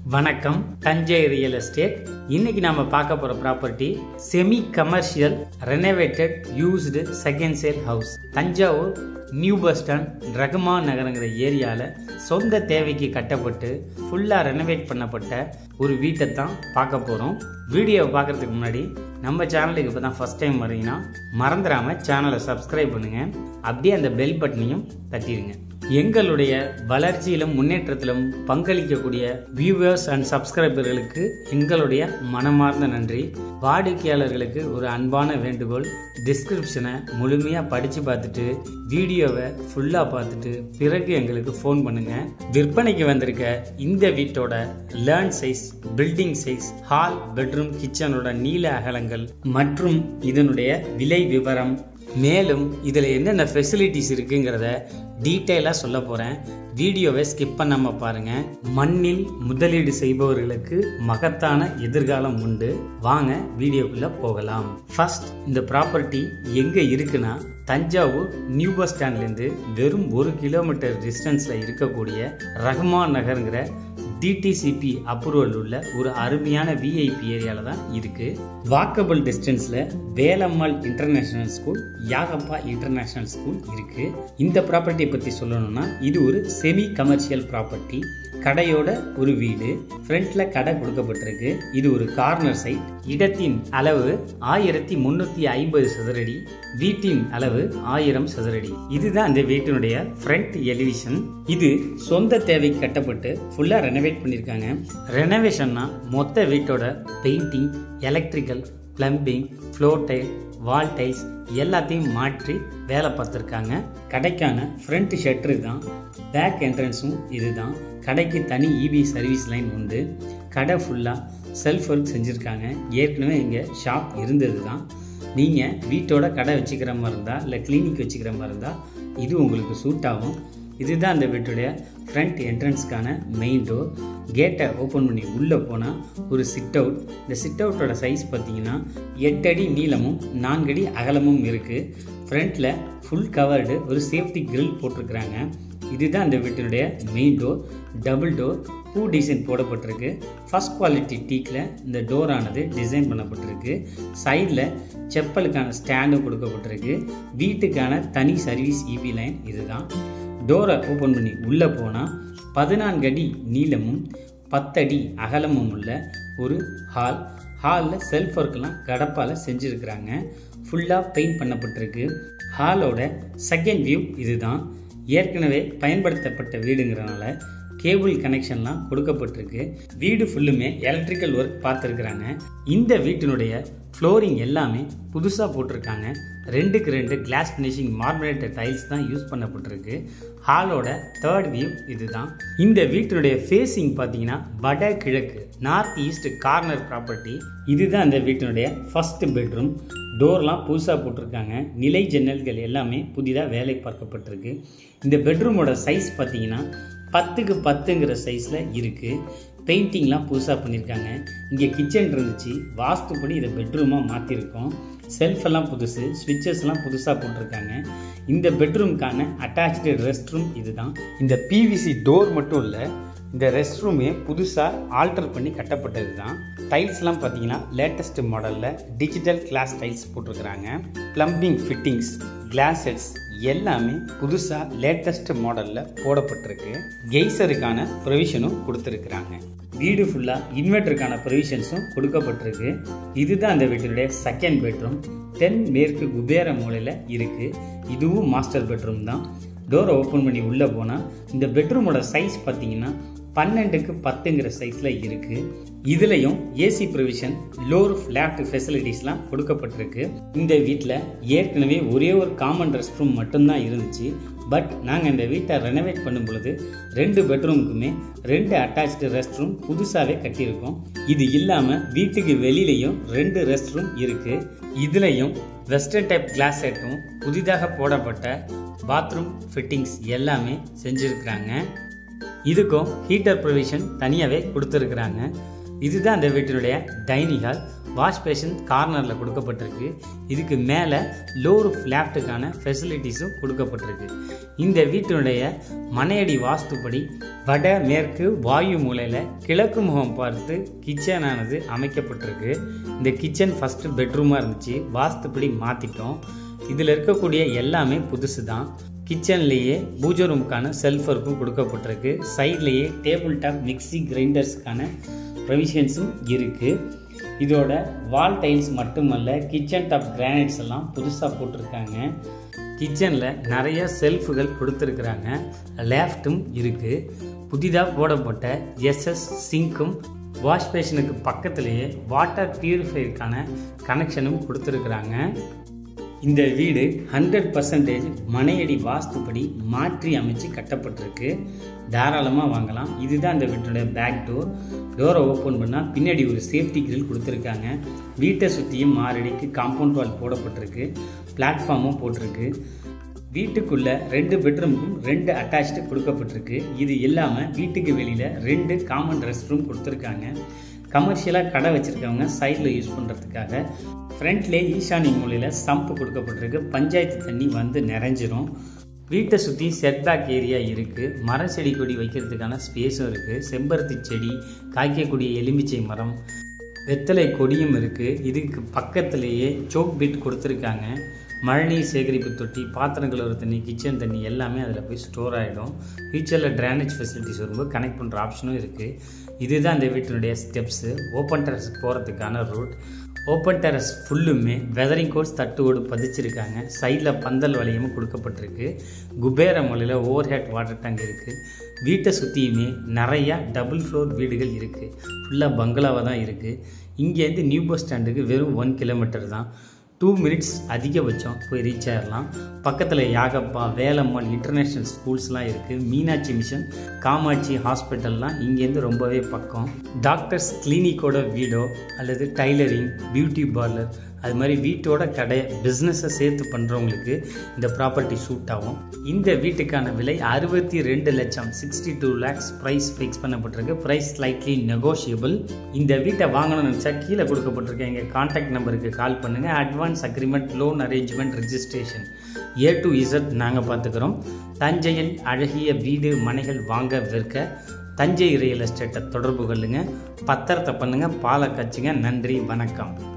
வணக்கம் Thanjai real estate இன்னைக்கு நாம பார்க்க போற property semi commercial renovated used second sale house Thanjavur new bus stand Rahman நகரங்கிற ஏரியாவில் சொந்த தேவைக்கு கட்டப்பட்டு ஃபுல்லாக ரெனோவேட் பண்ணப்பட்ட ஒரு வீட்டை தான் பார்க்க போகிறோம் வீடியோவை பார்க்கறதுக்கு முன்னாடி நம்ம சேனலுக்கு இப்போ தான் ஃபஸ்ட் டைம் வரீங்கன்னா மறந்துடாமல் சேனலை சப்ஸ்கிரைப் பண்ணுங்கள் அப்படியே அந்த பெல் பட்டனையும் தட்டிடுங்க எங்களுடைய வளர்ச்சியிலும் முன்னேற்றத்திலும் பங்களிக்கக்கூடிய வியூவர்ஸ் அண்ட் சப்ஸ்கிரைபர்களுக்கு எங்களுடைய மனமார்ந்த நன்றி வாடிக்கையாளர்களுக்கு ஒரு அன்பான வேண்டுகோள் டிஸ்கிரிப்ஷனை முழுமையாக படித்து பார்த்துட்டு வீடியோவை ஃபுல்லாக பார்த்துட்டு பிறகு எங்களுக்கு ஃபோன் பண்ணுங்க விற்பனைக்கு வந்திருக்க இந்த வீட்டோட லேர்ன் size building size hall bedroom கிச்சனோட நீள அகலங்கள் மற்றும் இதனுடைய விலை விவரம் மேலும் இதில் என்னென்ன ஃபெசிலிட்டிஸ் இருக்குங்கிறத டீட்டெயிலாக சொல்ல போகிறேன் வீடியோவை ஸ்கிப் பண்ணாமல் பாருங்கள் மண்ணில் முதலீடு செய்பவர்களுக்கு மகத்தான எதிர்காலம் உண்டு வாங்க வீடியோக்குள்ளே போகலாம் ஃபர்ஸ்ட் இந்த ப்ராப்பர்ட்டி எங்கே இருக்குன்னா தஞ்சாவூர் நியூ பஸ் ஸ்டாண்ட்லேருந்து வெறும் ஒரு கிலோமீட்டர் டிஸ்டன்ஸில் இருக்கக்கூடிய ரஹ்மான் நகருங்கிற டிடிசிபி அப்ரூவல் உள்ள ஒரு அருமையான விஐபி ஏரியாவில் தான் இருக்கு வாக்கபிள் டிஸ்டன்ஸில் Velammal international school Yagappa international school இருக்கு இந்த ப்ராப்பர்ட்டியை பற்றி சொல்லணும்னா இது ஒரு செமி கமர்ஷியல் ப்ராப்பர்ட்டி கடையோட ஒரு வீடு ஃப்ரண்ட்ல கடை கொடுக்கப்பட்டிருக்கு இது ஒரு கார்னர் சைட் இடத்தின் அளவு ஆயிரத்தி முன்னூத்தி ஐம்பது சதுரடி வீட்டின் அளவு ஆயிரம் சதுரடி இதுதான் அந்த வீட்டினுடைய ஃப்ரண்ட் எலிவிஷன் இது சொந்த தேவைக்கு கட்டப்பட்டு ஃபுல்லா ரெனோவேட் பண்ணியிருக்காங்க ரெனோவேஷன்னா மொத்த வீட்டோட painting electrical plumbing floor tile wall tiles எல்லாத்தையும் மாற்றி வேலை பார்த்துருக்காங்க கடைக்கான ஃப்ரண்ட் ஷட்டரு தான் பேக் என்ட்ரன்ஸும் இதுதான் கடைக்கு தனி இபி சர்வீஸ் லைன் உண்டு கடை ஃபுல்லாக செல்ஃப் ஒர்க் செஞ்சுருக்காங்க ஏற்கனவே இங்கே ஷாப் இருந்தது தான் நீங்கள் வீட்டோட கடை வச்சுக்கிற மாதிரி இருந்தால் இல்லை கிளினிக் வச்சுக்கிற மாதிரி இருந்தால் இது உங்களுக்கு சூட் ஆகும் இதுதான் அந்த வீட்டுடைய ஃப்ரண்ட் என்ட்ரன்ஸ்க்கான மெயின் டோர் கேட்டை ஓப்பன் பண்ணி உள்ளே போனால் ஒரு சிட் அவுட் இந்த சிட் அவுட்டோட சைஸ் பார்த்தீங்கன்னா எட்டு அடி நீளமும் நான்கு அடி அகலமும் இருக்குது ஃப்ரண்ட்டில் ஃபுல் கவர்டு ஒரு சேஃப்டி கிரில் போட்டிருக்கிறாங்க இதுதான் அந்த வீட்டினுடைய மெயின் டோர் டபுள் டோர் பூ டிசைன் போடப்பட்டிருக்கு ஃபஸ்ட் குவாலிட்டி டீக்கில் இந்த டோரானது டிசைன் பண்ணப்பட்டிருக்கு சைடில் செப்பலுக்கான ஸ்டாண்டும் கொடுக்கப்பட்டிருக்கு வீட்டுக்கான தனி சர்வீஸ் இபி லைன் இதுதான் டோரை ஓப்பன் பண்ணி உள்ளே போனால் பதினான்கு அடி நீளமும் பத்தடி அகலமும் உள்ள ஒரு ஹால் ஹாலில் செல்ஃப் ஒர்க்லாம் கடப்பால் செஞ்சுருக்கிறாங்க ஃபுல்லாக பெயிண்ட் பண்ணப்பட்டிருக்கு ஹாலோட செகண்ட் வியூ இதுதான் ஏற்கனவே பயன்படுத்தப்பட்ட வீடுங்கிறனால கேபிள் கனெக்ஷன்லாம் கொடுக்கப்பட்டிருக்கு வீடு ஃபுல்லுமே எலக்ட்ரிக்கல் ஒர்க் பார்த்துருக்குறாங்க இந்த வீட்டினுடைய ஃப்ளோரிங் எல்லாமே புதுசாக போட்டிருக்காங்க ரெண்டுக்கு ரெண்டு கிளாஸ் ஃபினிஷிங் மார்பரேட்டட் டைல்ஸ் தான் யூஸ் பண்ணப்பட்டிருக்கு ஹாலோட தேர்ட் வியூ இதுதான் இந்த வீட்டினுடைய ஃபேஸிங் பார்த்தீங்கன்னா வட கிழக்கு நார்த் ஈஸ்ட் கார்னர் ப்ராப்பர்ட்டி இதுதான் இந்த வீட்டினுடைய ஃபர்ஸ்ட் பெட்ரூம் டோர்லாம் புதுசாக போட்டிருக்காங்க நிலை ஜன்னல்கள் எல்லாமே புதிதாக வேலை பார்க்கப்பட்டிருக்கு இந்த பெட்ரூமோட சைஸ் பார்த்தீங்கன்னா பத்துக்கு பத்துங்கிற சைஸில் இருக்குது பெயிண்டிங்லாம் புதுசாக பண்ணியிருக்காங்க இங்கே கிச்சன் இருந்துச்சு வாஸ்துப்படி இதை பெட்ரூமாக மாற்றிருக்கோம் செல்ஃப் எல்லாம் புதுசு ஸ்விட்சஸ்லாம் புதுசாக போட்டிருக்காங்க இந்த பெட்ரூம்க்கான அட்டாச்சு ரெஸ்ட் ரூம் இதுதான் இந்த பிவிசி டோர் மட்டும் இல்லை இந்த ரெஸ்ட் ரூமே புதுசாக ஆல்டர் பண்ணி கட்டப்பட்டது தான் டைல்ஸ்லாம் பார்த்தீங்கன்னா லேட்டஸ்ட் மாடலில் டிஜிட்டல் கிளாஸ் டைல்ஸ் போட்டிருக்கிறாங்க ப்ளம்பிங் ஃபிட்டிங்ஸ் கிளாஸ் செட்ஸ் எல்லாமே புதுசாக லேட்டஸ்ட் மாடலில் போடப்பட்டிருக்கு கெய்சருக்கான ப்ரொவிஷனும் கொடுத்துருக்குறாங்க வீடு ஃபுல்லாக இன்வெர்டருக்கான ப்ரொவிஷன்ஸும் கொடுக்கப்பட்டிருக்கு இதுதான் அந்த வீட்டினுடைய செகண்ட் பெட்ரூம் தென் மேற்கு குபேர மூலையில் இருக்குது இதுவும் மாஸ்டர் பெட்ரூம் தான் டோரை ஓப்பன் பண்ணி உள்ளே போனால் இந்த பெட்ரூமோட சைஸ் பார்த்தீங்கன்னா பன்னெண்டுக்கு பத்துங்கிற சைஸில் இருக்குது இதுலேயும் ஏசி ப்ரொவிஷன் லோர் ஃப்ளாட் ஃபெசிலிட்டிஸ்லாம் கொடுக்கப்பட்டிருக்கு இந்த வீட்டில் ஏற்கனவே ஒரே ஒரு காமன் ரெஸ்ட் ரூம் மட்டும்தான் இருந்துச்சு பட் நாங்கள் இந்த வீட்டை ரெனோவேட் பண்ணும் பொழுது ரெண்டு பெட்ரூமுக்குமே ரெண்டு அட்டாச்சு ரெஸ்ட் ரூம் புதுசாகவே கட்டியிருக்கோம் இது இல்லாமல் வீட்டுக்கு வெளியிலையும் ரெண்டு ரெஸ்ட் ரூம் இருக்குது இதுலேயும் வெஸ்டர்ன் டைப் கிளாஸ் செட்டும் புதிதாக போடப்பட்ட பாத்ரூம் ஃபிட்டிங்ஸ் எல்லாமே செஞ்சுருக்கிறாங்க இதுக்கும் ஹீட்டர் ப்ரொவிஷன் தனியாகவே கொடுத்துருக்குறாங்க இதுதான் அந்த வீட்டினுடைய டைனிங் ஹால் வாஷ் பேஷன் கார்னரில் கொடுக்கப்பட்டிருக்கு இதுக்கு மேலே லோர் ஃப்ளாப்ட்டுக்கான ஃபெசிலிட்டிஸும் கொடுக்கப்பட்டிருக்கு இந்த வீட்டினுடைய மனையடி வாஸ்துப்படி வட மேற்கு வாயு மூலையில் கிழக்கு முகம் பார்த்து கிச்சனானது அமைக்கப்பட்டிருக்கு இந்த கிச்சன் ஃபஸ்ட்டு பெட்ரூமாக இருந்துச்சு வாஸ்துப்படி மாற்றிட்டோம் இதில் இருக்கக்கூடிய எல்லாமே புதுசு தான் கிச்சன்லேயே பூஜை ரூமுக்கான செல்ஃப் ஒர்க்கும் கொடுக்கப்பட்டிருக்கு சைட்லேயே டேபிள் டாப் மிக்சி கிரைண்டர்ஸுக்கான ப்ரொவிஷன்ஸும் இருக்குது இதோட வால் டைல்ஸ் மட்டுமல்ல கிச்சன் டாப் கிரானைட்ஸ் எல்லாம் புதுசாக போட்டிருக்காங்க கிச்சனில் நிறைய செல்ஃபுகள் கொடுத்துருக்குறாங்க லேஃப்ட்டும் இருக்குது புதிதாக போடப்பட்ட எஸ்எஸ் சிங்க்கும் வாஷ் பேஷனுக்கு பக்கத்துலேயே வாட்டர் பியூரிஃபையருக்கான கனெக்ஷனும் கொடுத்துருக்குறாங்க இந்த வீடு ஹண்ட்ரட் பர்சன்டேஜ் மனையடி வாஸ்துப்படி மாற்றி அமைச்சு கட்டப்பட்டிருக்கு தாராளமாக வாங்கலாம் இதுதான் இந்த வீட்டுடைய பேக் டோர் டோரை ஓப்பன் பண்ணால் பின்னாடி ஒரு சேஃப்டி கிரில் கொடுத்துருக்காங்க வீட்டை சுற்றியும் மாரடிக்கு காம்பவுண்ட் வால் போடப்பட்டிருக்கு பிளாட்ஃபார்மும் போட்டிருக்கு வீட்டுக்குள்ள ரெண்டு பெட்ரூமுக்கும் ரெண்டு அட்டாச்சு கொடுக்கப்பட்டிருக்கு இது இல்லாமல் வீட்டுக்கு வெளியில் ரெண்டு காமன் ரெஸ்ட் ரூம் கொடுத்துருக்காங்க கமர்ஷியலாக கடை வச்சுருக்கவங்க சைடில் யூஸ் பண்ணுறதுக்காக ஃப்ரண்ட்லேயே ஈசானி மூலையில் சம்பு கொடுக்கப்பட்டிருக்கு பஞ்சாயத்து தண்ணி வந்து நிறைஞ்சிரும் வீட்டை சுற்றி செட்பேக் ஏரியா இருக்குது மர செடி கொடி வைக்கிறதுக்கான ஸ்பேஸும் இருக்குது செம்பருத்தி செடி காய்க்கக்கூடிய எலுமிச்சை மரம் வெத்தலை கொடியும் இருக்குது இதுக்கு பக்கத்துலேயே சோக் பீட் கொடுத்துருக்காங்க மழைநீர் சேகரிப்பு தொட்டி பாத்திரம் கழுவுற தண்ணி கிச்சன் தண்ணி எல்லாமே அதில் போய் ஸ்டோர் ஆகிடும் ஃபியூச்சரில் ட்ரைனேஜ் ஃபெசிலிட்டிஸ் வரும்போது கனெக்ட் பண்ணுற ஆப்ஷனும் இருக்குது இதுதான் இந்த வீட்டினுடைய ஸ்டெப்ஸு ஓப்பன் டெரஸ் போகிறதுக்கான ரூட் ஓப்பன் டெரஸ் ஃபுல்லுமே வெதரிங் கோர்ஸ் தட்டு ஓடு பதிச்சிருக்காங்க சைடில் பந்தல் வளையமும் கொடுக்கப்பட்டிருக்கு குபேர மலையில் ஓவர் ஹெட் வாட்டர் டேங்க் இருக்குது வீட்டை சுற்றியுமே நிறையா டபுள் ஃப்ளோர் வீடுகள் இருக்குது ஃபுல்லாக பங்களாவாக தான் இருக்குது இங்கேருந்து நியூ பஸ் ஸ்டாண்டுக்கு வெறும் ஒன் கிலோமீட்டர் தான் டூ மினிட்ஸ் அதிகபட்சம் போய் ரீச் ஆயிடலாம் பக்கத்தில் யாகப்பா வேலம்மாள் இன்டர்நேஷ்னல் ஸ்கூல்ஸ்லாம் இருக்குது மீனாட்சி மிஷன் காமாட்சி ஹாஸ்பிட்டல்லாம் இங்கேருந்து ரொம்பவே பக்கம் டாக்டர்ஸ் கிளினிக்கோட வீடோ அல்லது டைலரிங் பியூட்டி பார்லர் அது மாதிரி வீட்டோட கடை பிஸ்னஸை சேர்த்து பண்ணுறவங்களுக்கு இந்த ப்ராப்பர்ட்டி சூட் ஆகும் இந்த வீட்டுக்கான விலை அறுபத்தி ரெண்டு லட்சம் sixty two lakhs price fix பண்ணப்பட்டிருக்கு ப்ரைஸ் ஸ்லைட்லி நெகோஷியபிள் இந்த வீட்டை வாங்கணும்னு நினச்சா கீழே கொடுக்கப்பட்டிருக்க எங்கள் கான்டாக்ட் நம்பருக்கு கால் பண்ணுங்கள் advance agreement loan arrangement registration A to Z நாங்கள் பார்த்துக்கிறோம் தஞ்சையில் அழகிய வீடு மனைகள் வாங்க விற்க தஞ்சை ரியல் எஸ்டேட்டை தொடர்பு கொள்ளுங்கள் பத்திரத்தை பண்ணுங்கள் பாலை கச்சுங்க நன்றி வணக்கம்